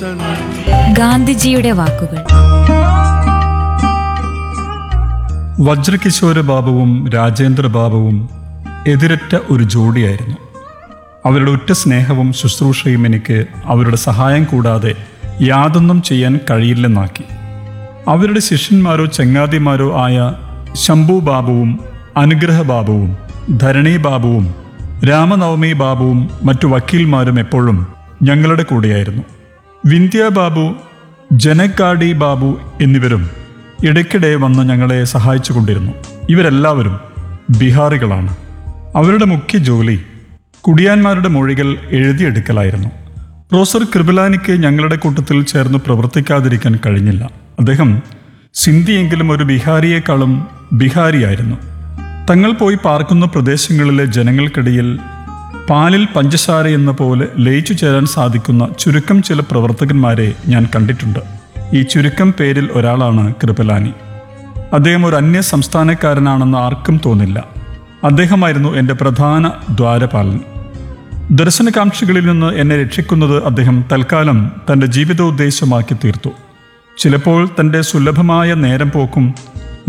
ഗാന്ധിജിയുടെ വാക്കുകൾ വജ്രകിശോര ബാബുവും രാജേന്ദ്ര ബാബുവും എതിരറ്റ ഒരു ജോഡിയായിരുന്നു അവരുടെ ഉറ്റ സ്നേഹവും ശുശ്രൂഷയും എനിക്ക് അവരുടെ സഹായം കൂടാതെ യാതൊന്നും ചെയ്യാൻ കഴിയില്ലെന്നാക്കി അവരുടെ ശിഷ്യന്മാരോ ചങ്ങാതിമാരോ ആയ ശംഭു ബാബുവും അനുഗ്രഹ ബാബുവും ധരണി ബാബുവും രാമനവമി ബാബുവും മറ്റു വക്കീൽമാരും എപ്പോഴും ഞങ്ങളുടെ കൂടെയായിരുന്നു വിന്ധ്യ ബാബു ജനക്കാടി ബാബു എന്നിവരും ഇടയ്ക്കിടെ വന്ന് ഞങ്ങളെ സഹായിച്ചുകൊണ്ടിരുന്നു ഇവരെല്ലാവരും ബീഹാറികളാണ് അവരുടെ മുഖ്യ ജോലി കുടിയാന്മാരുടെ മൊഴികൾ എഴുതിയെടുക്കലായിരുന്നു പ്രൊഫസർ കൃപലാനിക്ക് ഞങ്ങളുടെ കൂട്ടത്തിൽ ചേർന്ന് പ്രവർത്തിക്കാതിരിക്കാൻ കഴിഞ്ഞില്ല അദ്ദേഹം സിന്ധിയെങ്കിലും ഒരു ബിഹാരിയേക്കാളും ബിഹാരിയായിരുന്നു തങ്ങൾ പോയി പാർക്കുന്ന പ്രദേശങ്ങളിലെ ജനങ്ങൾക്കിടയിൽ പാലിൽ പഞ്ചസാര എന്ന പോലെ ലയിച്ചു ചേരാൻ സാധിക്കുന്ന ചുരുക്കം ചില പ്രവർത്തകന്മാരെ ഞാൻ കണ്ടിട്ടുണ്ട് ഈ ചുരുക്കം പേരിൽ ഒരാളാണ് കൃപലാനി അദ്ദേഹം ഒരു അന്യ സംസ്ഥാനക്കാരനാണെന്ന് ആർക്കും തോന്നില്ല അദ്ദേഹമായിരുന്നു എൻ്റെ പ്രധാന ദ്വാരപാലൻ ദർശനകാംക്ഷികളിൽ നിന്ന് എന്നെ രക്ഷിക്കുന്നത് അദ്ദേഹം തൽക്കാലം തൻ്റെ ജീവിതോദ്ദേശമാക്കി തീർത്തു ചിലപ്പോൾ തൻ്റെ സുലഭമായ നേരം പോക്കും